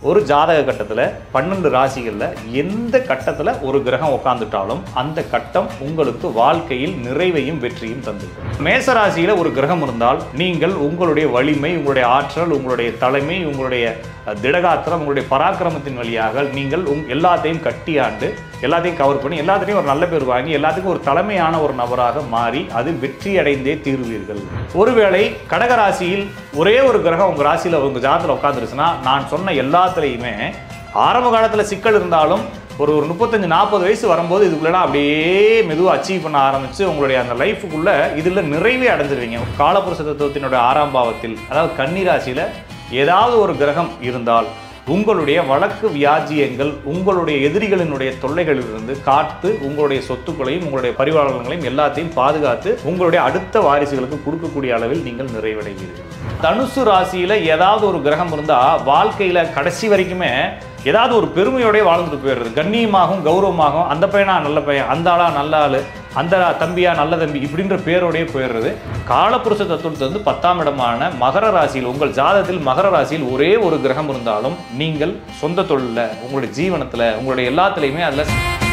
ஒரு ஜாதக கட்டத்தில் பன்னெண்டு ராசிகளில் எந்த கட்டத்தில் ஒரு கிரகம் உட்காந்துட்டாலும் அந்த கட்டம் உங்களுக்கு வாழ்க்கையில் நிறைவையும் வெற்றியும் தந்துடும் மேச ராசியில் ஒரு கிரகம் இருந்தால் நீங்கள் உங்களுடைய வலிமை உங்களுடைய ஆற்றல் உங்களுடைய தலைமை உங்களுடைய அஹ், திடகாத்திரம் உங்களுடைய பராக்கிரமத்தின் வழியாக நீங்கள் உங் எல்லாத்தையும் கட்டி ஆண்டு எல்லாத்தையும் கவர் பண்ணி எல்லாத்துலேயும் ஒரு நல்ல பேர் வாங்கி எல்லாத்துக்கும் ஒரு தலைமையான ஒரு நபராக மாறி அது வெற்றி அடைந்தே தீர்வீர்கள் ஒருவேளை கடகராசியில் ஒரே ஒரு கிரகம் உங்கள் ராசியில் உங்கள் ஜாதத்தில் உட்காந்துருச்சுன்னா நான் சொன்ன எல்லாத்துலேயுமே ஆரம்ப காலத்தில் சிக்கல் இருந்தாலும் ஒரு ஒரு முப்பத்தஞ்சு நாற்பது வயசு வரும்போது இதுக்குள்ளலாம் அப்படியே மெதுவாக அச்சீவ் பண்ண ஆரம்பித்து உங்களுடைய அந்த லைஃபுக்குள்ளே இதில் நிறைவே அடைஞ்சிருவீங்க காலபுருஷ தத்துவத்தினுடைய ஆறாம் பாவத்தில் அதாவது கன்னி ராசியில் ஏதாவது ஒரு கிரகம் இருந்தால் உங்களுடைய வழக்கு வியாஜியங்கள் உங்களுடைய எதிரிகளினுடைய தொல்லைகளிலிருந்து காத்து உங்களுடைய சொத்துக்களையும் உங்களுடைய பரிவாளங்களையும் எல்லாத்தையும் பாதுகாத்து உங்களுடைய அடுத்த வாரிசுகளுக்கு கொடுக்கக்கூடிய அளவில் நீங்கள் நிறைவடைவீர்கள் தனுசு ராசியில ஏதாவது ஒரு கிரகம் இருந்தா வாழ்க்கையில கடைசி வரைக்குமே ஏதாவது ஒரு பெருமையோடய வாழ்ந்துட்டு போயிடுறது கண்ணியமாகவும் கௌரவமாகவும் அந்த பையனா நல்ல பையன் அந்த ஆளா நல்ல ஆளு அந்த தம்பியா நல்ல தம்பி இப்படின்ற பேரோடயே போயிடுறது காலப்புருஷ தத்துவத்தை வந்து பத்தாம் இடமான மகர ராசியில் உங்கள் ஜாதகத்தில் மகர ராசியில் ஒரே ஒரு கிரகம் இருந்தாலும் நீங்கள் சொந்த தொழிலில் உங்களுடைய ஜீவனத்தில் உங்களுடைய எல்லாத்துலேயுமே அதில்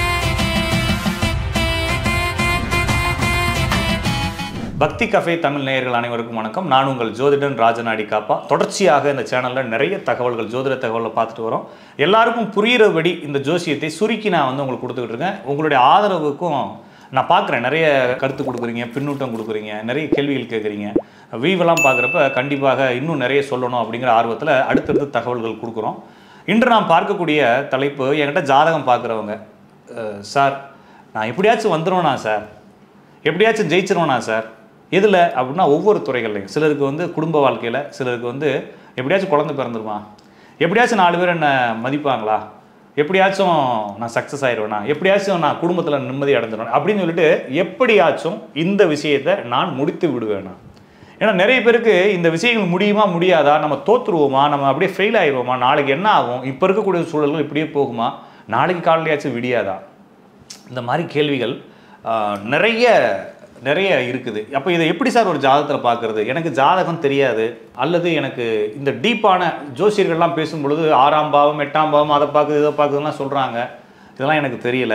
பக்தி கஃபே தமிழ் நேயர்கள் அனைவருக்கும் வணக்கம் நான் உங்கள் ஜோதிடன் ராஜநாடி காப்பா தொடர்ச்சியாக இந்த சேனலில் நிறைய தகவல்கள் ஜோதிட தகவலை பார்த்துட்டு வரோம் எல்லாருக்கும் புரிகிறபடி இந்த ஜோசியத்தை சுருக்கி நான் வந்து உங்களுக்கு கொடுத்துக்கிட்டு இருக்கேன் உங்களுடைய ஆதரவுக்கும் நான் பார்க்குறேன் நிறைய கருத்து கொடுக்குறீங்க பின்னூட்டம் கொடுக்குறீங்க நிறைய கேள்விகள் கேட்குறீங்க வீவெல்லாம் பார்க்குறப்ப கண்டிப்பாக இன்னும் நிறைய சொல்லணும் அப்படிங்கிற ஆர்வத்தில் அடுத்தடுத்து தகவல்கள் கொடுக்குறோம் இன்று நாம் பார்க்கக்கூடிய தலைப்பு என்கிட்ட ஜாதகம் பார்க்குறவங்க அஹ், சார் நான் எப்படியாச்சும் வந்துடுவேனா சார் எப்படியாச்சும் ஜெயிச்சிருவேனா சார் எதில் அப்படின்னா ஒவ்வொரு துறைகள்லையும் சிலருக்கு வந்து குடும்ப வாழ்க்கையில் சிலருக்கு வந்து எப்படியாச்சும் குழந்தை பிறந்துருமா எப்படியாச்சும் நாலு பேர் என்ன மதிப்பாங்களா எப்படியாச்சும் நான் சக்ஸஸ் ஆயிடுவேனா எப்படியாச்சும் நான் குடும்பத்தில் நிம்மதி அடைஞ்சிருவேன் அப்படின்னு சொல்லிட்டு எப்படியாச்சும் இந்த விஷயத்தை நான் முடித்து விடுவேனா ஏன்னா நிறைய பேருக்கு இந்த விஷயங்கள் முடியுமா முடியாதா நம்ம தோத்துருவோமா நம்ம அப்படியே ஃபெயில் ஆயிடுவோமா நாளைக்கு என்ன ஆகும் இப்போ இருக்கக்கூடிய சூழல்கள் இப்படியே போகுமா நாளைக்கு காலையாச்சும் விடியாதா இந்த மாதிரி கேள்விகள் ஆஹ், நிறைய நிறைய இருக்குது அப்போ இதை எப்படி சார் ஒரு ஜாதகத்தில் பார்க்குறது எனக்கு ஜாதகம் தெரியாது அல்லது எனக்கு இந்த டீப்பான ஜோசியர்கள்லாம் பேசும் பொழுது ஆறாம் பாவம் எட்டாம் பாவம் அதை பார்க்குது இதை பார்க்குதுலாம் சொல்கிறாங்க இதெல்லாம் எனக்கு தெரியல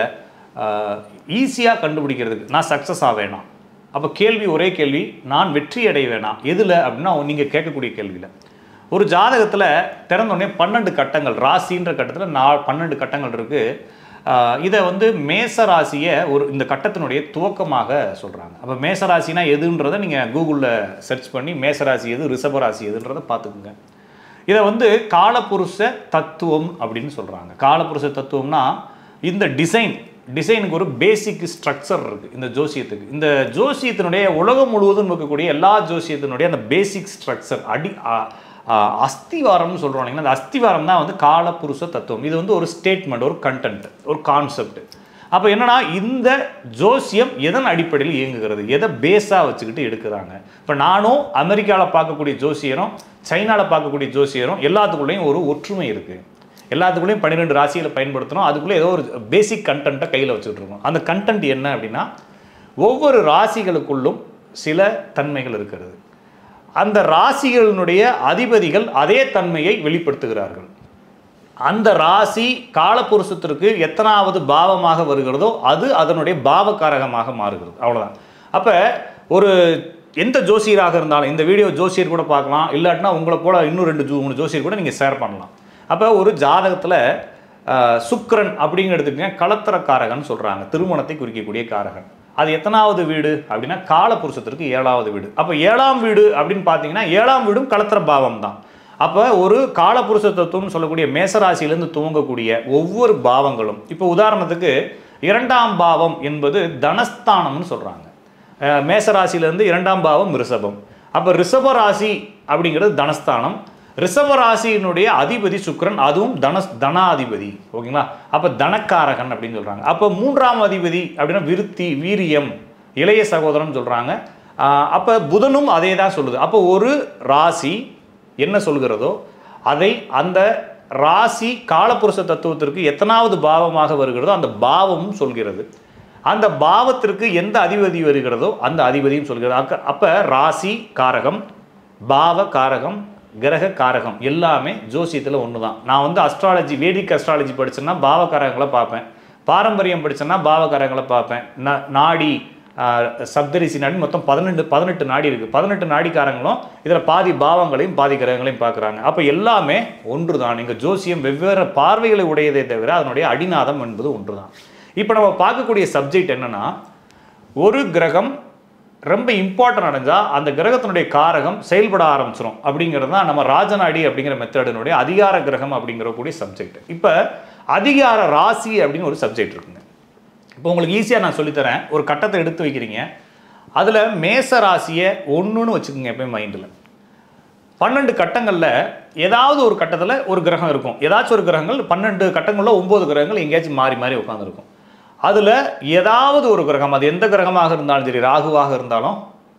ஈஸியாக கண்டுபிடிக்கிறதுக்கு நான் சக்ஸஸ் ஆவேனா அப்போ கேள்வி ஒரே கேள்வி நான் வெற்றி அடைய வேணாம் எதில் அப்படின்னா நீங்கள் கேட்கக்கூடிய கேள்வியில் ஒரு ஜாதகத்தில் திறந்தோடனே பன்னெண்டு கட்டங்கள் ராசின்ற கட்டத்தில் நா பன்னெண்டு கட்டங்கள் இருக்குது இதை வந்து மேச ராசியை ஒரு இந்த கட்டத்தினுடைய துவக்கமாக சொல்கிறாங்க அப்போ மேச ராசினா எதுன்றதை நீங்கள் கூகுளில் சர்ச் பண்ணி மேச ராசி எது ரிஷப ராசி எதுன்றதை பார்த்துக்குங்க இதை வந்து காலபுருஷ தத்துவம் அப்படின்னு சொல்கிறாங்க காலபுருஷ தத்துவம்னா இந்த டிசைன் டிசைனுக்கு ஒரு பேசிக் ஸ்ட்ரக்சர் இருக்குது இந்த ஜோசியத்துக்கு இந்த ஜோசியத்தினுடைய உலகம் முழுவதும் இருக்கக்கூடிய எல்லா ஜோசியத்தினுடைய அந்த பேசிக் ஸ்ட்ரக்சர் அடி அ- அ- அஸ்திவாரம்னு சொல்கிறோம் இல்லைங்களா அந்த அஸ்திவாரம் தான் வந்து காலபுருஷ தத்துவம் இது வந்து ஒரு ஸ்டேட்மெண்ட் ஒரு கண்டென்ட் ஒரு கான்செப்ட் அப்போ என்னன்னா இந்த ஜோசியம் எதன் அடிப்படையில் இயங்குகிறது எதை பேஸாக வச்சுக்கிட்டு எடுக்கிறாங்க இப்போ நானும் அமெரிக்காவில் பார்க்கக்கூடிய ஜோசியரும் சைனாவில் பார்க்கக்கூடிய ஜோசியரும் எல்லாத்துக்குள்ளேயும் ஒரு ஒற்றுமை இருக்குது எல்லாத்துக்குள்ளேயும் பன்னிரெண்டு ராசிகளை பயன்படுத்தணும் அதுக்குள்ளே ஏதோ ஒரு பேசிக் கண்டென்ட்டை கையில் வச்சுட்டு இருக்கோம் அந்த கண்டென்ட் என்ன அப்படின்னா ஒவ்வொரு ராசிகளுக்குள்ளும் சில தன்மைகள் இருக்கிறது அந்த ராசிகளினுடைய அதிபதிகள் அதே தன்மையை வெளிப்படுத்துகிறார்கள் அந்த ராசி காலப்புருஷத்திற்கு எத்தனாவது பாவமாக வருகிறதோ அது அதனுடைய பாவகாரகமாக மாறுகிறது அவ்வளவுதான் அப்போ ஒரு எந்த ஜோசியராக இருந்தாலும் இந்த வீடியோ ஜோசியர் கூட பார்க்கலாம் இல்லாட்டினா உங்களை போல இன்னும் ரெண்டு ஜோ மூணு ஜோசியர் கூட நீங்கள் ஷேர் பண்ணலாம் அப்போ ஒரு ஜாதகத்தில் சுக்கிரன் அப்படிங்கிற எடுத்துக்கிட்டீங்கன்னா கலத்திரக்காரகன் சொல்கிறாங்க திருமணத்தை குறிக்கக்கூடிய காரகன் அது எத்தனாவது வீடு அப்படின்னா காலபுருஷத்திற்கு ஏழாவது வீடு அப்போ ஏழாம் வீடு அப்படின்னு பார்த்தீங்கன்னா ஏழாம் வீடும் கலத்திர பாவம் தான் அப்போ ஒரு காலபுருஷ தத்துவம்னு சொல்லக்கூடிய மேசராசியிலேருந்து துவங்கக்கூடிய ஒவ்வொரு பாவங்களும் இப்போ உதாரணத்துக்கு இரண்டாம் பாவம் என்பது தனஸ்தானம்னு சொல்கிறாங்க மேசராசியிலேருந்து இரண்டாம் பாவம் ரிஷபம் அப்போ ரிஷப ராசி அப்படிங்கிறது தனஸ்தானம் ரிஷப ராசியினுடைய அதிபதி சுக்கிரன் அதுவும் தன தனாதிபதி ஓகேங்களா அப்போ தனக்காரகன் அப்படின்னு சொல்கிறாங்க அப்போ மூன்றாம் அதிபதி அப்படின்னா விருத்தி வீரியம் இளைய சகோதரன் சொல்கிறாங்க அப்போ புதனும் அதே தான் சொல்லுது அப்போ ஒரு ராசி என்ன சொல்கிறதோ அதை அந்த ராசி காலப்புருஷ தத்துவத்திற்கு எத்தனாவது பாவமாக வருகிறதோ அந்த பாவமும் சொல்கிறது அந்த பாவத்திற்கு எந்த அதிபதி வருகிறதோ அந்த அதிபதியும் சொல்கிறது அக்க அப்போ ராசி காரகம் பாவ காரகம் கிரக காரகம் எல்லாமே ஜோசியத்தில் ஒன்று தான் நான் வந்து அஸ்ட்ராலஜி வேதிக் அஸ்ட்ராலஜி படிச்சேன்னா பாவகாரகங்களை பார்ப்பேன் பாரம்பரியம் படிச்சேன்னா பாவகாரகங்களை பார்ப்பேன் ந நாடி ஆஹ், சப்தரிசி நாடி மொத்தம் பதினெண்டு பதினெட்டு நாடி இருக்குது பதினெட்டு நாடிக்காரங்களும் இதில் பாதி பாவங்களையும் பாதி கிரகங்களையும் பார்க்குறாங்க அப்போ எல்லாமே ஒன்று தான் இங்கே ஜோசியம் வெவ்வேறு பார்வைகளை உடையதே தவிர அதனுடைய அடிநாதம் என்பது ஒன்று தான் இப்போ நம்ம பார்க்கக்கூடிய சப்ஜெக்ட் என்னன்னா ஒரு கிரகம் ரொம்ப இம்பார்ட்டன்ட் அடைஞ்சால் அந்த கிரகத்தினுடைய காரகம் செயல்பட ஆரம்பிச்சிடும் அப்படிங்கிறது தான் நம்ம ராஜநாடி அப்படிங்கிற மெத்தடினுடைய அதிகார கிரகம் அப்படிங்கிற கூடிய சப்ஜெக்ட் இப்போ அதிகார ராசி அப்படின்னு ஒரு சப்ஜெக்ட் இருக்குங்க இப்போ உங்களுக்கு ஈஸியாக நான் சொல்லித்தரேன் ஒரு கட்டத்தை எடுத்து வைக்கிறீங்க அதில் மேச ராசியை ஒன்றுன்னு வச்சுக்கோங்க எப்பயும் மைண்டில் பன்னெண்டு கட்டங்களில் ஏதாவது ஒரு கட்டத்தில் ஒரு கிரகம் இருக்கும் ஏதாச்சும் ஒரு கிரகங்கள் பன்னெண்டு கட்டங்களில் ஒம்பது கிரகங்கள் எங்கேயாச்சும் மாறி மாறி உட்காந்துருக்கும் அதில் ஏதாவது ஒரு கிரகம் அது எந்த கிரகமாக இருந்தாலும் சரி ராகுவாக இருந்தாலும்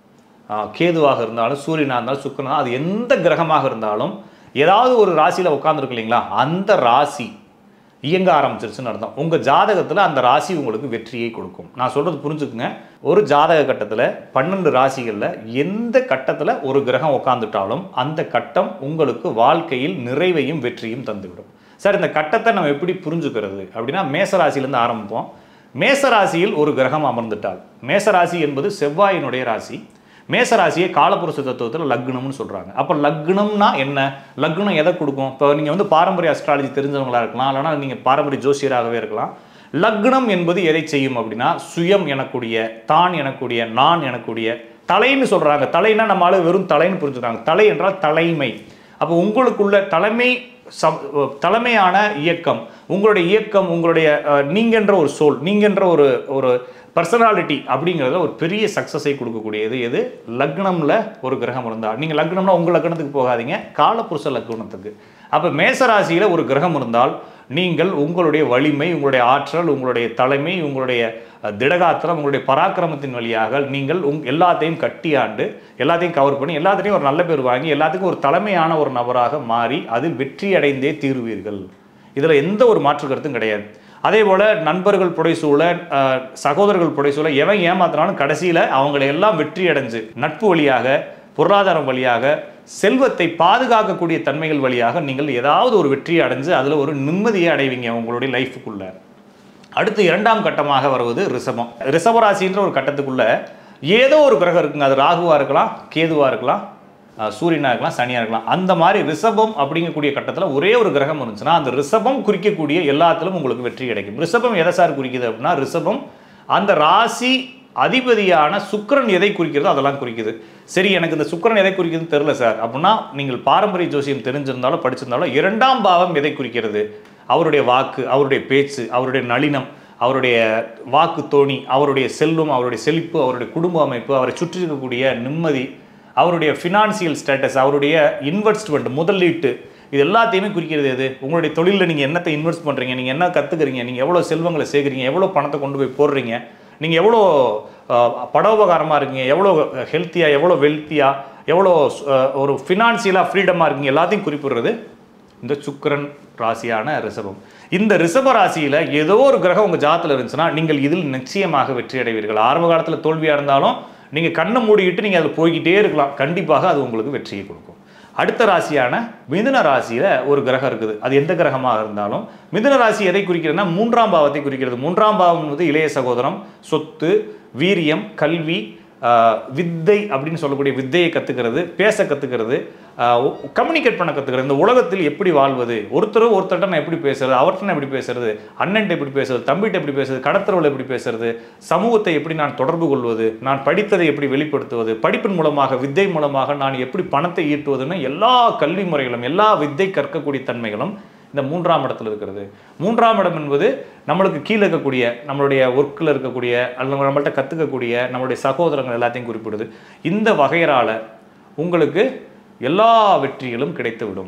ஆ, கேதுவாக இருந்தாலும் சூரியனாக இருந்தாலும் சுக்கிரனா அது எந்த கிரகமாக இருந்தாலும் ஏதாவது ஒரு ராசியில் உட்காந்துருக்கு இல்லைங்களா அந்த ராசி இயங்க ஆரம்பிச்சிருச்சுன்னு அர்த்தம் உங்கள் ஜாதகத்தில் அந்த ராசி உங்களுக்கு வெற்றியை கொடுக்கும் நான் சொல்கிறது புரிஞ்சுக்குங்க ஒரு ஜாதக கட்டத்தில் பன்னெண்டு ராசிகளில் எந்த கட்டத்தில் ஒரு கிரகம் உட்காந்துட்டாலும் அந்த கட்டம் உங்களுக்கு வாழ்க்கையில் நிறைவையும் வெற்றியும் தந்துவிடும் சார் இந்த கட்டத்தை நம்ம எப்படி புரிஞ்சுக்கிறது அப்படின்னா மேசராசியிலேருந்து ஆரம்பிப்போம் மேசராசியில் ஒரு கிரகம் அமர்ந்துட்டால் மேசராசி என்பது செவ்வாயினுடைய ராசி மேசராசியை காலபுருஷ தத்துவத்தில் லக்னம்னு சொல்கிறாங்க அப்போ லக்னம்னா என்ன லக்னம் எதை கொடுக்கும் இப்போ நீங்கள் வந்து பாரம்பரிய அஸ்ட்ராலஜி தெரிஞ்சவங்களா இருக்கலாம் இல்லைனா நீங்கள் பாரம்பரிய ஜோசியராகவே இருக்கலாம் லக்னம் என்பது எதை செய்யும் அப்படின்னா சுயம் எனக்கூடிய தான் எனக்கூடிய நான் எனக்கூடிய தலைன்னு சொல்கிறாங்க தலைன்னா நம்ம ஆளு வெறும் தலைன்னு புரிஞ்சுக்கிறாங்க தலை என்றால் தலைமை அப்போ உங்களுக்குள்ள தலைமை சம் தலைமையான இயக்கம் உங்களுடைய இயக்கம் உங்களுடைய அஹ், நீங்கன்ற ஒரு சோல் நீங்கன்ற ஒரு ஒரு பர்சனாலிட்டி அப்படிங்கிறதுல ஒரு பெரிய சக்ஸஸை கொடுக்கக்கூடியது எது லக்னமில் ஒரு கிரகம் இருந்தால் நீங்கள் லக்னம்னா உங்கள் லக்னத்துக்கு போகாதீங்க காலப்புருஷ லக்னத்துக்கு அப்போ மேசராசியில் ஒரு கிரகம் இருந்தால் நீங்கள் உங்களுடைய வலிமை உங்களுடைய ஆற்றல் உங்களுடைய தலைமை உங்களுடைய அஹ், திடகாத்திரம் உங்களுடைய பராக்கிரமத்தின் வழியாக நீங்கள் உங் எல்லாத்தையும் கட்டியாண்டு எல்லாத்தையும் கவர் பண்ணி எல்லாத்தையும் ஒரு நல்ல பேர் வாங்கி எல்லாத்துக்கும் ஒரு தலைமையான ஒரு நபராக மாறி அதில் வெற்றி அடைந்தே தீருவீர்கள் இதில் எந்த ஒரு மாற்று கருத்தும் கிடையாது அதே போல் நண்பர்கள் புடைசூழ அஹ், சகோதரர்கள் புடைசூழ எவன் ஏமாத்தினாலும் கடைசியில் அவங்களை எல்லாம் வெற்றி அடைஞ்சு நட்பு வழியாக பொருளாதாரம் வழியாக செல்வத்தை பாதுகாக்கக்கூடிய தன்மைகள் வழியாக நீங்கள் ஏதாவது ஒரு வெற்றியை அடைஞ்சு அதில் ஒரு நிம்மதியை அடைவீங்க உங்களுடைய லைஃபுக்குள்ள அடுத்து இரண்டாம் கட்டமாக வருவது ரிஷபம் ரிஷபராசின்ற ஒரு கட்டத்துக்குள்ள ஏதோ ஒரு கிரகம் இருக்குங்க அது ராகுவா இருக்கலாம் கேதுவா இருக்கலாம் அஹ், சூரியனா இருக்கலாம் சனியா இருக்கலாம் அந்த மாதிரி ரிஷபம் அப்படிங்கக்கூடிய கட்டத்தில் ஒரே ஒரு கிரகம் இருந்துச்சுன்னா அந்த ரிஷபம் குறிக்கக்கூடிய எல்லாத்திலும் உங்களுக்கு வெற்றி கிடைக்கும் ரிஷபம் எதை சார் குறிக்குது அப்படின்னா ரிஷபம் அந்த ராசி அதிபதியான சுக்கிரன் எதை குறிக்கிறதோ அதெல்லாம் குறிக்குது சரி எனக்கு இந்த சுக்கிரன் எதை குறிக்குதுன்னு தெரியல சார் அப்படின்னா நீங்கள் பாரம்பரிய ஜோசியம் தெரிஞ்சிருந்தாலும் படிச்சிருந்தாலும் இரண்டாம் பாவம் எதை குறிக்கிறது அவருடைய வாக்கு அவருடைய பேச்சு அவருடைய நளினம் அவருடைய வாக்கு தோணி அவருடைய செல்வம் அவருடைய செழிப்பு அவருடைய குடும்ப அமைப்பு அவரை சுற்றி இருக்கக்கூடிய நிம்மதி அவருடைய ஃபினான்சியல் ஸ்டேட்டஸ் அவருடைய இன்வெஸ்ட்மெண்ட் முதலீட்டு இது எல்லாத்தையுமே குறிக்கிறது எது உங்களுடைய தொழிலில் நீங்கள் என்னத்தை இன்வெஸ்ட் பண்ணுறீங்க நீங்கள் என்ன கற்றுக்குறீங்க நீங்கள் எவ்வளோ செல்வங்களை சேர்க்குறீங்க எவ்வளோ பணத்தை கொண்டு போய் போடுறீங்க நீங்கள் எவ்வளோ அஹ், படோபகாரமாக இருக்கீங்க எவ்வளோ ஹெல்த்தியாக எவ்வளோ வெல்த்தியாக எவ்வளோ அஹ், ஒரு ஃபினான்சியலாக ஃப்ரீடமாக இருக்கீங்க எல்லாத்தையும் குறிப்பிடுறது இந்த சுக்கிரன் ராசியான ரிஷபம் இந்த ரிஷப ராசியில் ஏதோ ஒரு கிரகம் உங்கள் ஜாதத்தில் இருந்துச்சுன்னா நீங்கள் இதில் நிச்சயமாக வெற்றி அடைவீர்கள் ஆரம்ப காலத்தில் தோல்வியாக இருந்தாலும் நீங்கள் கண்ணை மூடிக்கிட்டு நீங்கள் அதில் போய்கிட்டே இருக்கலாம் கண்டிப்பாக அது உங்களுக்கு வெற்றியை கொடுக்கும் அடுத்த ராசியான மிதுன ராசியில் ஒரு கிரகம் இருக்குது அது எந்த கிரகமாக இருந்தாலும் மிதுன ராசி எதை குறிக்கிறதுனா மூன்றாம் பாவத்தை குறிக்கிறது மூன்றாம் பாவம் வந்து இளைய சகோதரம் சொத்து வீரியம் கல்வி ஆஹ், வித்தை அப்படின்னு சொல்லக்கூடிய வித்தையை கற்றுக்கிறது பேச கற்றுக்கிறது கம்யூனிகேட் பண்ண கற்றுக்கிறது இந்த உலகத்தில் எப்படி வாழ்வது ஒருத்தர் ஒருத்தர்கிட்ட நான் எப்படி பேசுறது அவர்கிட்ட நான் எப்படி பேசுறது அண்ணன்ட்ட எப்படி பேசுறது தம்பிகிட்ட எப்படி பேசுறது கடத்தரவில் எப்படி பேசுறது சமூகத்தை எப்படி நான் தொடர்பு கொள்வது நான் படித்ததை எப்படி வெளிப்படுத்துவது படிப்பின் மூலமாக வித்தை மூலமாக நான் எப்படி பணத்தை ஈட்டுவதுன்னு எல்லா கல்வி முறைகளும் எல்லா வித்தை கற்கக்கூடிய தன்மைகளும் இந்த மூன்றாம் இடத்துல இருக்கிறது மூன்றாம் இடம் என்பது நம்மளுக்கு கீழே இருக்கக்கூடிய நம்மளுடைய ஒர்க்கில் இருக்கக்கூடிய அல்லது நம்மள்ட்ட கற்றுக்கக்கூடிய நம்மளுடைய சகோதரங்கள் எல்லாத்தையும் குறிப்பிடுது இந்த வகையறால உங்களுக்கு எல்லா வெற்றிகளும் கிடைத்துவிடும்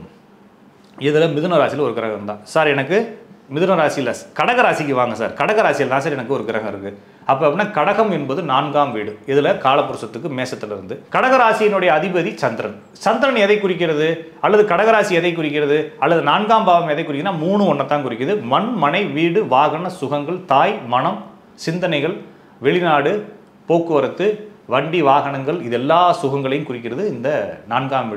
இதில் மிதுன ராசியில் ஒரு கிரகம் தான் சார் எனக்கு மிதுன ராசியில் கடக ராசிக்கு வாங்க சார் கடக ராசியில் தான் சார் எனக்கு ஒரு கிரகம் இருக்குது அப்போ அப்படின்னா கடகம் என்பது நான்காம் வீடு இதில் காலபுருஷத்துக்கு மேசத்துல இருந்து கடக ராசியினுடைய அதிபதி சந்திரன் சந்திரன் எதை குறிக்கிறது அல்லது கடகராசி எதை குறிக்கிறது அல்லது நான்காம் பாவம் எதை குறிக்குதுன்னா மூணு ஒன்றை தான் குறிக்குது மண் மனை வீடு வாகன சுகங்கள் தாய் மனம் சிந்தனைகள் வெளிநாடு போக்குவரத்து வண்டி வாகனங்கள் இது எல்லா சுகங்களையும் குறிக்கிறது இந்த நான்காம் வீடு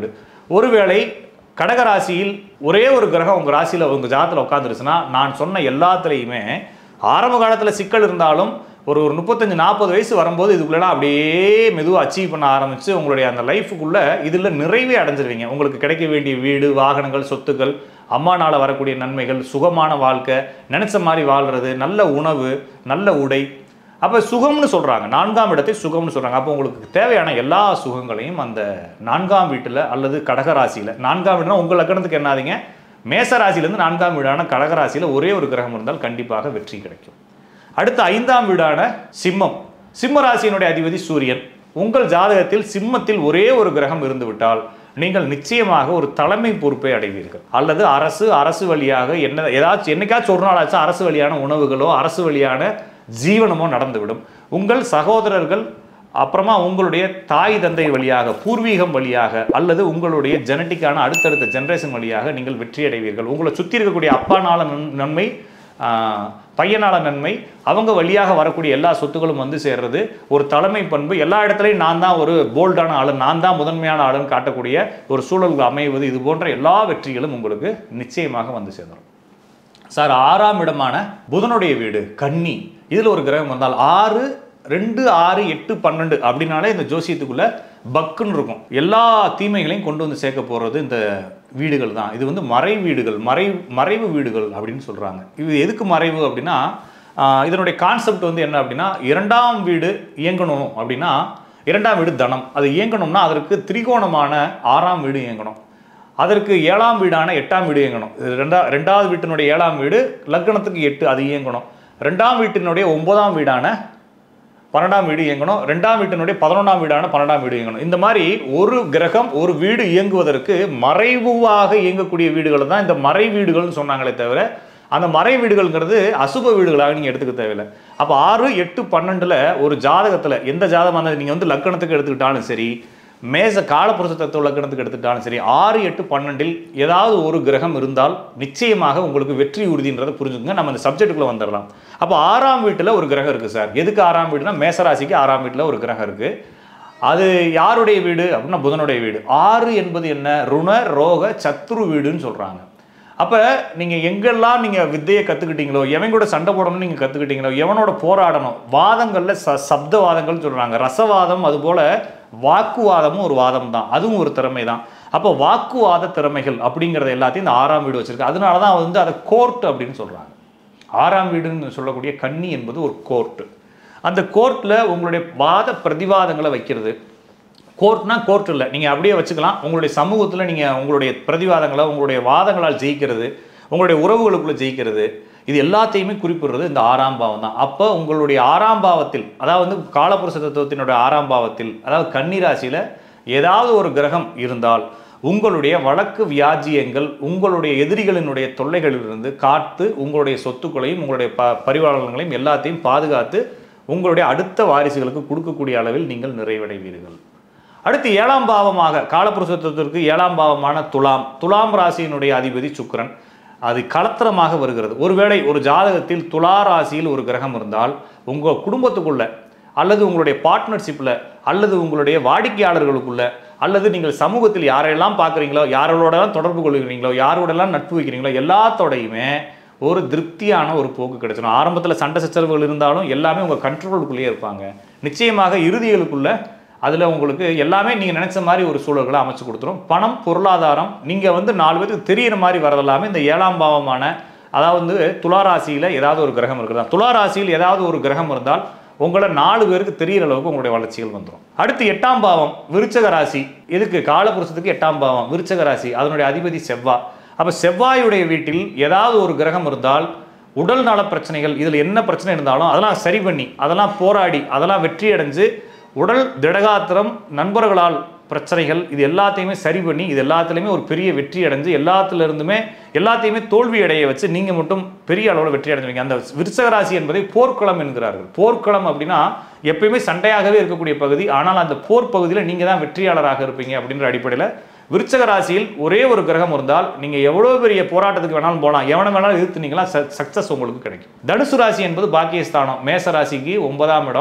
ஒருவேளை கடகராசியில் ஒரே ஒரு கிரகம் உங்கள் ராசியில் உங்கள் ஜாதத்தில் உட்காந்துருச்சுன்னா நான் சொன்ன எல்லாத்துலேயுமே ஆரம்ப காலத்தில் சிக்கல் இருந்தாலும் ஒரு ஒரு முப்பத்தஞ்சு நாற்பது வயசு வரும்போது இதுக்குள்ளலாம் அப்படியே மெதுவாக அச்சீவ் பண்ண ஆரம்பித்து உங்களுடைய அந்த லைஃபுக்குள்ளே இதில் நிறைவே அடைஞ்சிருவீங்க உங்களுக்கு கிடைக்க வேண்டிய வீடு வாகனங்கள் சொத்துக்கள் அம்மானால் வரக்கூடிய நன்மைகள் சுகமான வாழ்க்கை நினச்ச மாதிரி வாழ்கிறது நல்ல உணவு நல்ல உடை அப்போ சுகம்னு சொல்கிறாங்க நான்காம் இடத்தை சுகம்னு சொல்கிறாங்க அப்போ உங்களுக்கு தேவையான எல்லா சுகங்களையும் அந்த நான்காம் வீட்டில் அல்லது கடகராசியில் நான்காம் வீடுனா உங்கள் லக்கணத்துக்கு என்னாதீங்க மேச ராசியிலேருந்து நான்காம் வீடான கடகராசியில் ஒரே ஒரு கிரகம் இருந்தால் கண்டிப்பாக வெற்றி கிடைக்கும் அடுத்து ஐந்தாம் வீடான சிம்மம் சிம்ம ராசியினுடைய அதிபதி சூரியன் உங்கள் ஜாதகத்தில் சிம்மத்தில் ஒரே ஒரு கிரகம் இருந்து விட்டால் நீங்கள் நிச்சயமாக ஒரு தலைமை பொறுப்பை அடைவீர்கள் அல்லது அரசு அரசு வழியாக என்ன ஏதாச்சும் என்னைக்காச்சும் ஒரு நாள் ஆச்சும் அரசு வழியான உணவுகளோ அரசு வழியான ஜீவனமோ நடந்துவிடும் உங்கள் சகோதரர்கள் அப்புறமா உங்களுடைய தாய் தந்தை வழியாக பூர்வீகம் வழியாக அல்லது உங்களுடைய ஜெனட்டிக்கான அடுத்தடுத்த ஜெனரேஷன் வழியாக நீங்கள் வெற்றி அடைவீர்கள் உங்களை சுற்றி இருக்கக்கூடிய அப்பானால நன்- நன்மை ஆஹ், பையனால நன்மை அவங்க வழியாக வரக்கூடிய எல்லா சொத்துக்களும் வந்து சேர்றது ஒரு தலைமை பண்பு எல்லா இடத்துலையும் நான் தான் ஒரு போல்டான ஆளு நான் தான் முதன்மையான ஆளுன்னு காட்டக்கூடிய ஒரு சூழல்கள் அமைவது இது போன்ற எல்லா வெற்றிகளும் உங்களுக்கு நிச்சயமாக வந்து சேர்ந்துடும் சார் ஆறாம் இடமான புதனுடைய வீடு கன்னி இதில் ஒரு கிரகம் வந்தால் ஆறு ரெண்டு ஆறு எட்டு பன்னெண்டு அப்படின்னாலே இந்த ஜோசியத்துக்குள்ள பக்குன்னு இருக்கும் எல்லா தீமைகளையும் கொண்டு வந்து சேர்க்க போகிறது இந்த வீடுகள் தான் இது வந்து மறை வீடுகள் மறை மறைவு வீடுகள் அப்படின்னு சொல்கிறாங்க இது எதுக்கு மறைவு அப்படின்னா ஆஹ், இதனுடைய கான்செப்ட் வந்து என்ன அப்படின்னா இரண்டாம் வீடு இயங்கணும் அப்படின்னா இரண்டாம் வீடு தனம் அது இயங்கணும்னா அதற்கு திரிகோணமான ஆறாம் வீடு இயங்கணும் அதற்கு ஏழாம் வீடான எட்டாம் வீடு இயங்கணும் இது ரெண்டா ரெண்டாவது வீட்டினுடைய ஏழாம் வீடு லக்னத்துக்கு எட்டு அது இயங்கணும் ரெண்டாம் வீட்டினுடைய ஒன்பதாம் வீடான பன்னெண்டாம் வீடு இயங்கணும் ரெண்டாம் வீட்டினுடைய பதினொன்றாம் வீடான பன்னெண்டாம் வீடு இயங்கணும் இந்த மாதிரி ஒரு கிரகம் ஒரு வீடு இயங்குவதற்கு மறைவாக இயங்கக்கூடிய வீடுகள் தான் இந்த மறை வீடுகள்னு சொன்னாங்களே தவிர அந்த மறை வீடுகள்ங்கிறது அசுப வீடுகளாக நீங்கள் எடுத்துக்க தேவையில்லை அப்போ ஆறு எட்டு பன்னெண்டில் ஒரு ஜாதகத்தில் எந்த ஜாதகம் அந்த நீங்கள் வந்து லக்கணத்துக்கு எடுத்துக்கிட்டாலும் சரி மேச காலப்புருஷ தத்துவ லக்கணத்துக்கு எடுத்துக்கிட்டாலும் சரி ஆறு எட்டு பன்னெண்டில் ஏதாவது ஒரு கிரகம் இருந்தால் நிச்சயமாக உங்களுக்கு வெற்றி உறுதின்றதை புரிஞ்சுக்கங்க நம்ம இந்த சப்ஜெக்ட்டுக்குள்ளே வந்துடலாம் அப்போ ஆறாம் வீட்டில் ஒரு கிரகம் இருக்குது சார் எதுக்கு ஆறாம் வீடுனா மேசராசிக்கு ஆறாம் வீட்டில் ஒரு கிரகம் இருக்குது அது யாருடைய வீடு அப்படின்னா புதனுடைய வீடு ஆறு என்பது என்ன ருண ரோக சத்ரு வீடுன்னு சொல்கிறாங்க அப்போ நீங்கள் எங்கெல்லாம் நீங்கள் வித்தையை கற்றுக்கிட்டீங்களோ எவன் கூட சண்டை போடணும்னு நீங்கள் கற்றுக்கிட்டீங்களோ எவனோட போராடணும் வாதங்களில் ச சப்தவாதங்கள்னு சொல்கிறாங்க ரசவாதம் அதுபோல் வாக்குவாதமும் ஒரு வாதம் தான் அதுவும் ஒரு திறமை தான் அப்போ வாக்குவாத திறமைகள் அப்படிங்கிறத எல்லாத்தையும் இந்த ஆறாம் வீடு வச்சிருக்கு அதனால தான் வந்து அதை கோர்ட் அப்படின்னு சொல்கிறாங்க ஆறாம் வீடுன்னு சொல்லக்கூடிய கன்னி என்பது ஒரு கோர்ட்டு அந்த கோர்ட்டில் உங்களுடைய வாத பிரதிவாதங்களை வைக்கிறது கோர்ட்னா கோர்ட் இல்லை நீங்கள் அப்படியே வச்சுக்கலாம் உங்களுடைய சமூகத்தில் நீங்கள் உங்களுடைய பிரதிவாதங்களை உங்களுடைய வாதங்களால் ஜெயிக்கிறது உங்களுடைய உறவுகளுக்குள்ள ஜெயிக்கிறது இது எல்லாத்தையுமே குறிப்பிடுறது இந்த ஆறாம் பாவம் தான் அப்போ உங்களுடைய ஆறாம் பாவத்தில் அதாவது வந்து காலப்புருஷ தத்துவத்தினுடைய ஆறாம் பாவத்தில் அதாவது கன்னிராசியில் ஏதாவது ஒரு கிரகம் இருந்தால் உங்களுடைய வழக்கு வியாஜியங்கள் உங்களுடைய எதிரிகளினுடைய தொல்லைகளிலிருந்து காத்து உங்களுடைய சொத்துக்களையும் உங்களுடைய ப பரிவாளங்களையும் எல்லாத்தையும் பாதுகாத்து உங்களுடைய அடுத்த வாரிசுகளுக்கு கொடுக்கக்கூடிய அளவில் நீங்கள் நிறைவடைவீர்கள் அடுத்து ஏழாம் பாவமாக காலப்புருஷத்திற்கு ஏழாம் பாவமான துலாம் துலாம் ராசியினுடைய அதிபதி சுக்கிரன் அது கலத்திரமாக வருகிறது ஒருவேளை ஒரு ஜாதகத்தில் துலா ராசியில் ஒரு கிரகம் இருந்தால் உங்கள் குடும்பத்துக்குள்ள அல்லது உங்களுடைய பார்ட்னர்ஷிப்பில் அல்லது உங்களுடைய வாடிக்கையாளர்களுக்குள்ள அல்லது நீங்கள் சமூகத்தில் யாரெல்லாம் பார்க்குறீங்களோ யாரோடலாம் தொடர்பு கொள்கிறீங்களோ யாரோடலாம் நட்பு வைக்கிறீங்களோ எல்லாத்தோடையுமே ஒரு திருப்தியான ஒரு போக்கு கிடைச்சிடும் ஆரம்பத்தில் சண்டை சச்சரவுகள் இருந்தாலும் எல்லாமே உங்கள் கண்ட்ரோலுக்குள்ளேயே இருப்பாங்க நிச்சயமாக இறுதிகளுக்குள்ள அதில் உங்களுக்கு எல்லாமே நீங்கள் நினைச்ச மாதிரி ஒரு சூழல்களை அமைச்சு கொடுத்துரும் பணம் பொருளாதாரம் நீங்கள் வந்து நாலு பேருக்கு தெரியிற மாதிரி வரதெல்லாமே இந்த ஏழாம் பாவமான அதாவது வந்து துளாராசியில் ஏதாவது ஒரு கிரகம் இருக்குதா துளாராசியில் ஏதாவது ஒரு கிரகம் இருந்தால் உங்களை நாலு பேருக்கு தெரியிற அளவுக்கு உங்களுடைய வளர்ச்சிகள் வந்துடும் அடுத்து எட்டாம் பாவம் விருச்சக ராசி எதுக்கு காலபுருஷத்துக்கு எட்டாம் பாவம் விருச்சக ராசி அதனுடைய அதிபதி செவ்வாய் அப்போ செவ்வாயுடைய வீட்டில் ஏதாவது ஒரு கிரகம் இருந்தால் உடல் நல பிரச்சனைகள் இதில் என்ன பிரச்சனை இருந்தாலும் அதெல்லாம் சரி பண்ணி அதெல்லாம் போராடி அதெல்லாம் வெற்றி அடைஞ்சு உடல் திடகாத்திரம் நண்பர்களால் பிரச்சனைகள் இது எல்லாத்தையுமே சரி பண்ணி இது எல்லாத்துலேயுமே ஒரு பெரிய வெற்றி அடைஞ்சு எல்லாத்துல இருந்துமே எல்லாத்தையுமே தோல்வி அடைய வச்சு நீங்கள் மட்டும் பெரிய அளவில் வெற்றி அடைஞ்சுவீங்க அந்த விருச்சக ராசி என்பதை போர்க்களம் என்கிறார்கள் போர்க்களம் அப்படின்னா எப்பயுமே சண்டையாகவே இருக்கக்கூடிய பகுதி ஆனால் அந்த போர் பகுதியில் நீங்கள் தான் வெற்றியாளராக இருப்பீங்க அப்படின்ற அடிப்படையில் விருச்சக ராசியில் ஒரே ஒரு கிரகம் இருந்தால் நீங்கள் எவ்வளோ பெரிய போராட்டத்துக்கு வேணாலும் போகலாம் எவனை வேணாலும் எதிர்த்துனீங்களா சக்ஸஸ் உங்களுக்கு கிடைக்கும் தனுசு ராசி என்பது பாக்கியஸ்தானம் மேச ராசிக்கு ஒன்பதாம் இடம்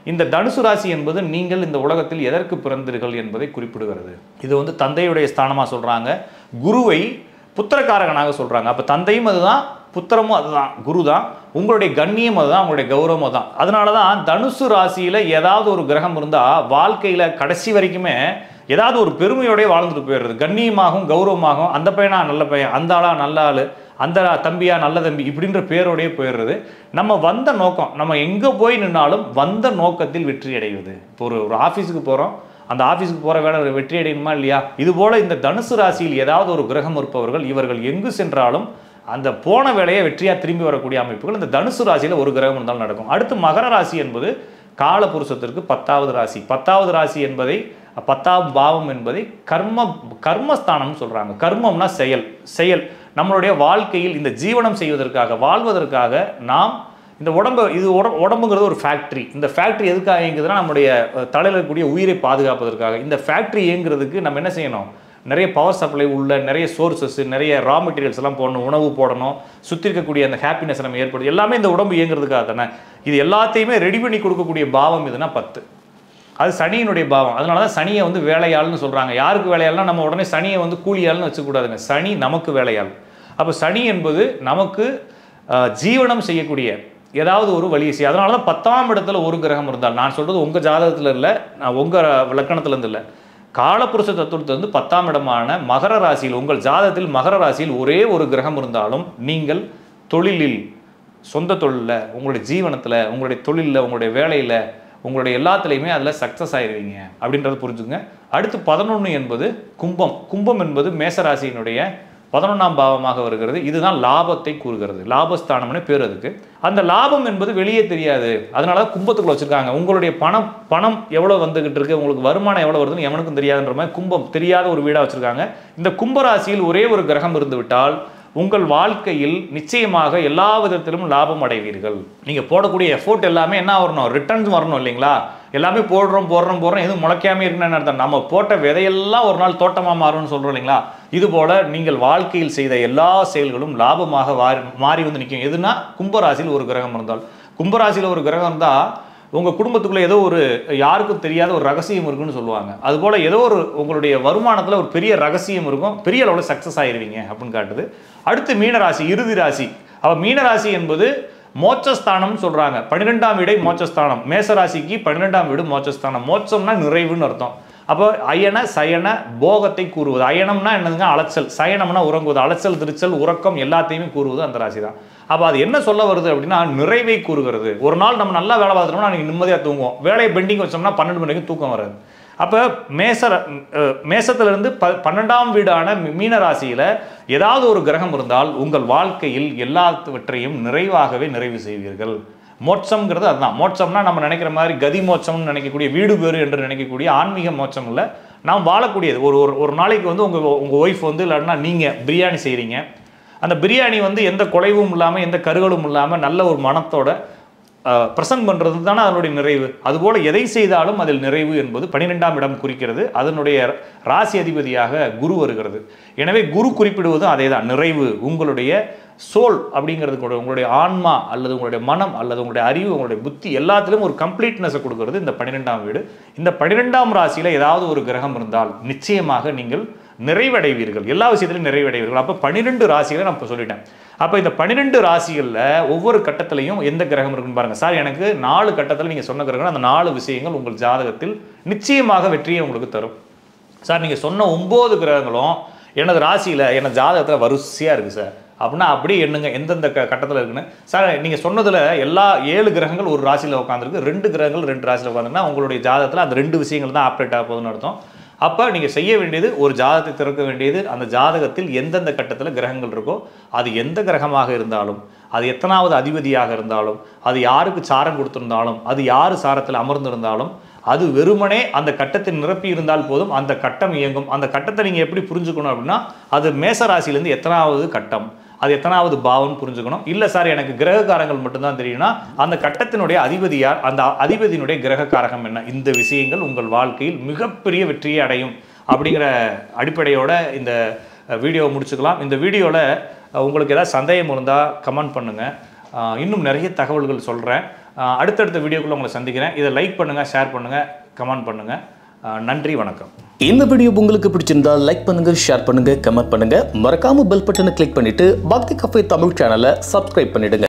இந்த தனுசு ராசி என்பது நீங்கள் இந்த உலகத்தில் எதற்கு பிறந்தீர்கள் என்பதை குறிப்பிடுகிறது இது வந்து தந்தையுடைய ஸ்தானமாக சொல்கிறாங்க குருவை புத்திரக்காரகனாக சொல்கிறாங்க அப்போ தந்தையும் அதுதான் புத்திரமும் அதுதான் குரு தான் உங்களுடைய கண்ணியம் அதுதான் உங்களுடைய கௌரவம் அதுதான் அதனால தான் தனுசு ராசியில் ஏதாவது ஒரு கிரகம் இருந்தால் வாழ்க்கையில் கடைசி வரைக்குமே ஏதாவது ஒரு பெருமையோடய வாழ்ந்துட்டு போயிடுறது கண்ணியமாகவும் கௌரவமாகவும் அந்த பையனா நல்ல பையன் அந்த ஆளா நல்ல ஆள் அந்த தம்பியா நல்ல தம்பி இப்படின்ற பேரோடயே போயிடுறது நம்ம வந்த நோக்கம் நம்ம எங்கே போய் நின்னாலும் வந்த நோக்கத்தில் வெற்றி அடைவது இப்போ ஒரு ஒரு ஆஃபீஸுக்கு போகிறோம் அந்த ஆஃபீஸுக்கு போகிற வேலை வெற்றி அடையணுமா இல்லையா இது போல இந்த தனுசு ராசியில் ஏதாவது ஒரு கிரகம் இருப்பவர்கள் இவர்கள் எங்கு சென்றாலும் அந்த போன வேலையை வெற்றியாக திரும்பி வரக்கூடிய அமைப்புகள் இந்த தனுசு ராசியில் ஒரு கிரகம் இருந்தாலும் நடக்கும் அடுத்து மகர ராசி என்பது காலபுருஷத்திற்கு பத்தாவது ராசி பத்தாவது ராசி என்பதை பத்தாம் பாவம் என்பதை கர்ம கர்மஸ்தானம்னு சொல்கிறாங்க கர்மம்னா செயல் செயல் நம்மளுடைய வாழ்க்கையில் இந்த ஜீவனம் செய்வதற்காக வாழ்வதற்காக நாம் இந்த உடம்பு இது உட உடம்புங்கிறது ஒரு ஃபேக்ட்ரி இந்த ஃபேக்ட்ரி எதுக்காக இயங்குதுன்னா நம்முடைய அஹ், தலையில இருக்கக்கூடிய உயிரை பாதுகாப்பதற்காக இந்த ஃபேக்ட்ரி இயங்குறதுக்கு நம்ம என்ன செய்யணும் நிறைய பவர் சப்ளை உள்ள நிறைய சோர்சஸ் நிறைய ரா மெட்டீரியல்ஸ் எல்லாம் போடணும் உணவு போடணும் சுற்றி இருக்கக்கூடிய அந்த ஹாப்பினஸ் நம்ம ஏற்படுது எல்லாமே இந்த உடம்பு இயங்குறதுக்காக தானே இது எல்லாத்தையுமே ரெடி பண்ணி கொடுக்கக்கூடிய பாவம் இதுனா பத்து அது சனியினுடைய பாவம் அதனால தான் சனியை வந்து வேலையாள்னு சொல்கிறாங்க யாருக்கு வேலையாள்னா நம்ம உடனே சனியை வந்து கூலியாள்னு வச்சுக்கூடாதுங்க சனி நமக்கு வேலையாள் அப்போ சனி என்பது நமக்கு அஹ், ஜீவனம் செய்யக்கூடிய ஏதாவது ஒரு வழியை செய்ய அதனால தான் பத்தாம் இடத்துல ஒரு கிரகம் இருந்தால் நான் சொல்கிறது உங்கள் ஜாதகத்தில் இல்லை நான் உங்கள் லக்கணத்துலேருந்து இல்லை காலப்புருஷ தத்துவத்தில் வந்து பத்தாம் இடமான மகர ராசியில் உங்கள் ஜாதகத்தில் மகர ராசியில் ஒரே ஒரு கிரகம் இருந்தாலும் நீங்கள் தொழிலில் சொந்த தொழிலில் உங்களுடைய ஜீவனத்தில் உங்களுடைய தொழிலில் உங்களுடைய வேலையில் உங்களுடைய எல்லாத்துலேயுமே அதில் சக்ஸஸ் ஆயிருவீங்க அப்படின்றத புரிஞ்சுங்க அடுத்து பதினொன்று என்பது கும்பம் கும்பம் என்பது மேசராசியினுடைய பதினொன்றாம் பாவமாக வருகிறது இதுதான் லாபத்தை கூறுகிறது லாபஸ்தானம்னு பேர் அதுக்கு அந்த லாபம் என்பது வெளியே தெரியாது அதனால தான் கும்பத்துக்குள்ள வச்சிருக்காங்க உங்களுடைய பணம் பணம் எவ்வளோ வந்துகிட்டு இருக்கு உங்களுக்கு வருமானம் எவ்வளோ வருதுன்னு எவனுக்கும் தெரியாதுன்ற மாதிரி கும்பம் தெரியாத ஒரு வீடாக வச்சிருக்காங்க இந்த கும்பராசியில் ஒரே ஒரு கிரகம் இருந்து விட்டால் உங்கள் வாழ்க்கையில் நிச்சயமாக எல்லா விதத்திலும் லாபம் அடைவீர்கள் நீங்கள் போடக்கூடிய எஃபோர்ட் எல்லாமே என்ன வரணும் ரிட்டர்ன்ஸ் வரணும் இல்லைங்களா எல்லாமே போடுறோம் போடுறோம் போடுறோம் எதுவும் முளைக்காம இருக்குன்னு அர்த்தம் நம்ம போட்ட விதையெல்லாம் ஒரு நாள் தோட்டமாக மாறும்னு சொல்கிறோம் இல்லைங்களா இது போல நீங்கள் வாழ்க்கையில் செய்த எல்லா செயல்களும் லாபமாக வாரி மாறி வந்து நிற்கும் எதுனா கும்பராசியில் ஒரு கிரகம் இருந்தால் கும்பராசியில் ஒரு கிரகம் இருந்தால் உங்கள் குடும்பத்துக்குள்ளே ஏதோ ஒரு யாருக்கும் தெரியாத ஒரு ரகசியம் இருக்குன்னு சொல்லுவாங்க அதுபோல் ஏதோ ஒரு உங்களுடைய வருமானத்தில் ஒரு பெரிய ரகசியம் இருக்கும் பெரிய அளவில் சக்ஸஸ் ஆயிருவீங்க அப்படின்னு காட்டுது அடுத்து மீனராசி இறுதி ராசி அப்போ மீனராசி என்பது மோட்சஸ்தானம்னு சொல்கிறாங்க பன்னிரெண்டாம் வீடை மோட்சஸ்தானம் மேசராசிக்கு பன்னிரெண்டாம் வீடு மோட்சஸ்தானம் மோட்சம்னா நிறைவுன்னு அர்த்தம் அப்போ அயன சயன போகத்தை கூறுவது அயனம்னா என்னதுங்க அலைச்சல் சயனம்னா உறங்குவது அலைச்சல் திருச்சல் உறக்கம் எல்லாத்தையுமே கூறுவது அந்த ராசி தான் அப்போ அது என்ன சொல்ல வருது அப்படின்னா நிறைவை கூறுகிறது ஒரு நாள் நம்ம நல்லா வேலை பார்த்துட்டோம்னா அன்றைக்கி நிம்மதியாக தூங்குவோம் வேலையை பெண்டிங் வச்சோம்னா பன்னெண்டு மணி வரைக்கும் தூக்கம் வராது அப்போ மேச மேசத்திலிருந்து ப பன்னெண்டாம் வீடான மீ- மீன ராசியில் ஏதாவது ஒரு கிரகம் இருந்தால் உங்கள் வாழ்க்கையில் எல்லாவற்றையும் நிறைவாகவே நிறைவு செய்வீர்கள் மோட்சம்ங்கிறது அதுதான் மோட்சம்னா நம்ம நினைக்கிற மாதிரி கதி மோட்சம்னு நினைக்கக்கூடிய வீடு பேறு என்று நினைக்கக்கூடிய ஆன்மீக மோட்சம் இல்லை நாம் வாழக்கூடியது ஒரு ஒரு ஒரு நாளைக்கு வந்து உங்கள் உங்கள் ஒய்ஃப் வந்து இல்லைன்னா நீங்கள் பிரியாணி செய்கிறீங்க அந்த பிரியாணி வந்து எந்த குலைவும் இல்லாமல் எந்த கருகளும் இல்லாமல் நல்ல ஒரு மனத்தோட ப்ரெசன்ட் பண்ணுறது தானே அதனுடைய நிறைவு அதுபோல் எதை செய்தாலும் அதில் நிறைவு என்பது பன்னிரெண்டாம் இடம் குறிக்கிறது அதனுடைய ராசி அதிபதியாக குரு வருகிறது எனவே குரு குறிப்பிடுவதும் அதே தான் நிறைவு உங்களுடைய சோல் அப்படிங்கிறது கூட உங்களுடைய ஆன்மா அல்லது உங்களுடைய மனம் அல்லது உங்களுடைய அறிவு உங்களுடைய புத்தி எல்லாத்திலும் ஒரு கம்ப்ளீட்னஸை கொடுக்கிறது இந்த பன்னிரெண்டாம் வீடு இந்த பன்னிரெண்டாம் ராசியில் ஏதாவது ஒரு கிரகம் இருந்தால் நிச்சயமாக நீங்கள் நிறைவடைவீர்கள் எல்லா விஷயத்திலும் நிறைவடைவீர்கள் அப்போ பன்னிரெண்டு ராசிகளை நான் இப்போ சொல்லிட்டேன் அப்போ இந்த பன்னிரெண்டு ராசிகளில் ஒவ்வொரு கட்டத்திலையும் எந்த கிரகம் இருக்குன்னு பாருங்க சார் எனக்கு நாலு கட்டத்தில் நீங்கள் சொன்ன கிரகம் அந்த நாலு விஷயங்கள் உங்கள் ஜாதகத்தில் நிச்சயமாக வெற்றியை உங்களுக்கு தரும் சார் நீங்கள் சொன்ன ஒம்பது கிரகங்களும் எனது ராசியில் எனது ஜாதகத்தில் வரிசையாக இருக்குது சார் அப்படின்னா அப்படியே எண்ணுங்க எந்தெந்த க கட்டத்தில் இருக்குன்னு சார் நீங்கள் சொன்னதில் எல்லா ஏழு கிரகங்கள் ஒரு ராசியில் உட்காந்துருக்கு ரெண்டு கிரகங்கள் ரெண்டு ராசியில் உட்காந்துருக்குன்னா உங்களுடைய ஜாதகத்தில் அந்த ரெண்டு விஷயங்கள் தான் ஆப்ரேட் ஆக போகுதுன்னு அர்த்தம் அப்போ நீங்கள் செய்ய வேண்டியது ஒரு ஜாதகத்தை திறக்க வேண்டியது அந்த ஜாதகத்தில் எந்தெந்த கட்டத்தில் கிரகங்கள் இருக்கோ அது எந்த கிரகமாக இருந்தாலும் அது எத்தனாவது அதிபதியாக இருந்தாலும் அது யாருக்கு சாரம் கொடுத்திருந்தாலும் அது யார் சாரத்தில் அமர்ந்திருந்தாலும் அது வெறுமனே அந்த கட்டத்தை நிரப்பி இருந்தால் போதும் அந்த கட்டம் இயங்கும் அந்த கட்டத்தை நீங்கள் எப்படி புரிஞ்சுக்கணும் அப்படின்னா அது மேச ராசியிலேருந்து எத்தனாவது கட்டம் அது எத்தனாவது பாவம்னு புரிஞ்சுக்கணும் இல்லை சார் எனக்கு கிரகக்காரங்கள் மட்டும்தான் தெரியும்னா அந்த கட்டத்தினுடைய அதிபதி யார் அந்த அதிபதியினுடைய கிரகக்காரகம் என்ன இந்த விஷயங்கள் உங்கள் வாழ்க்கையில் மிகப்பெரிய வெற்றியை அடையும் அப்படிங்கிற அடிப்படையோட இந்த வீடியோவை முடிச்சுக்கலாம் இந்த வீடியோவில் உங்களுக்கு ஏதாவது சந்தேகம் இருந்தால் கமெண்ட் பண்ணுங்கள் இன்னும் நிறைய தகவல்கள் சொல்கிறேன் ஆஹ் அடுத்தடுத்த வீடியோக்குள்ள உங்களை சந்திக்கிறேன் இதை லைக் பண்ணுங்கள் ஷேர் பண்ணுங்கள் கமெண்ட் பண்ணுங்கள் நன்றி வணக்கம் இந்த வீடியோ உங்களுக்கு பிடிச்சிருந்தா லைக் பண்ணுங்க ஷேர் பண்ணுங்க கமெண்ட் பண்ணுங்க மறக்காம பெல் பட்டனை கிளிக் பண்ணிட்டு பக்தி கஃபே தமிழ் சேனலை சப்ஸ்கிரைப் பண்ணிடுங்க